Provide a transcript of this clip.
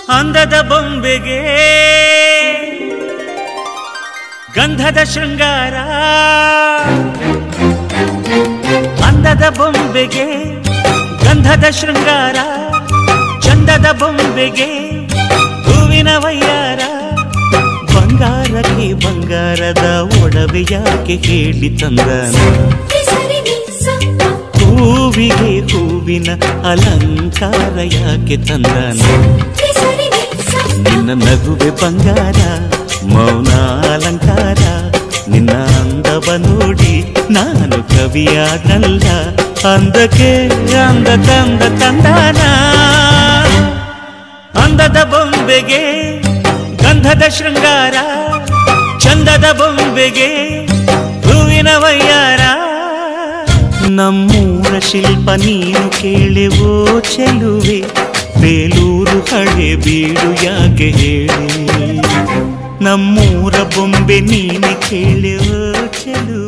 ಅಂದದ ಬೊಂಬೆಗೆ ಗಂಧದ ಶೃಂಗಾರ ಅಂದದ ಬೊಂಬೆಗೆ ಗಂಧದ ಶೃಂಗಾರ ಚಂದದ ಬೊಂಬೆಗೆ ಹೂವಿನ ವಯ್ಯಾರ ಬಂಗಾರಕ್ಕೆ ಬಂಗಾರದ ಒಡವೆ ಯಾಕೆ ಹೇಳಿ ತಂದನ ಹೂವಿಗೆ ಹೂವಿನ ಅಲಂಕಾರ ಯಾಕೆ ತಂದನ ನಿನ್ನ ನಗುವೆ ಬಂಗಾರ ಮೌನ ಅಲಂಕಾರ ನಿನ್ನ ಅಂದವ ನೋಡಿ ನಾನು ಕವಿಯಾಗಲ್ಲ ಅಂದಕ್ಕೆ ಅಂದ ತಂದ ತಂದಾನ ಅಂದದ ಬೊಂಬೆಗೆ ಗಂಧದ ಶೃಂಗಾರ ಚಂದದ ಬೊಂಬೆಗೆ ಹೂವಿನ ವಯ್ಯಾರ ನಮ್ಮೂರ ಶಿಲ್ಪ ನೀನು ಕೇಳೆವೋ ಚೆಲುವೆ ಬೇಲೂರು ಹಳೆ ಬೀಡು ಯಾಕೆ ಹೇಳಿ ನಮ್ಮೂರ ಬೊಂಬೆ ನೀನೆ ಕೇಳೆವೋ ಚೆಲುವೆ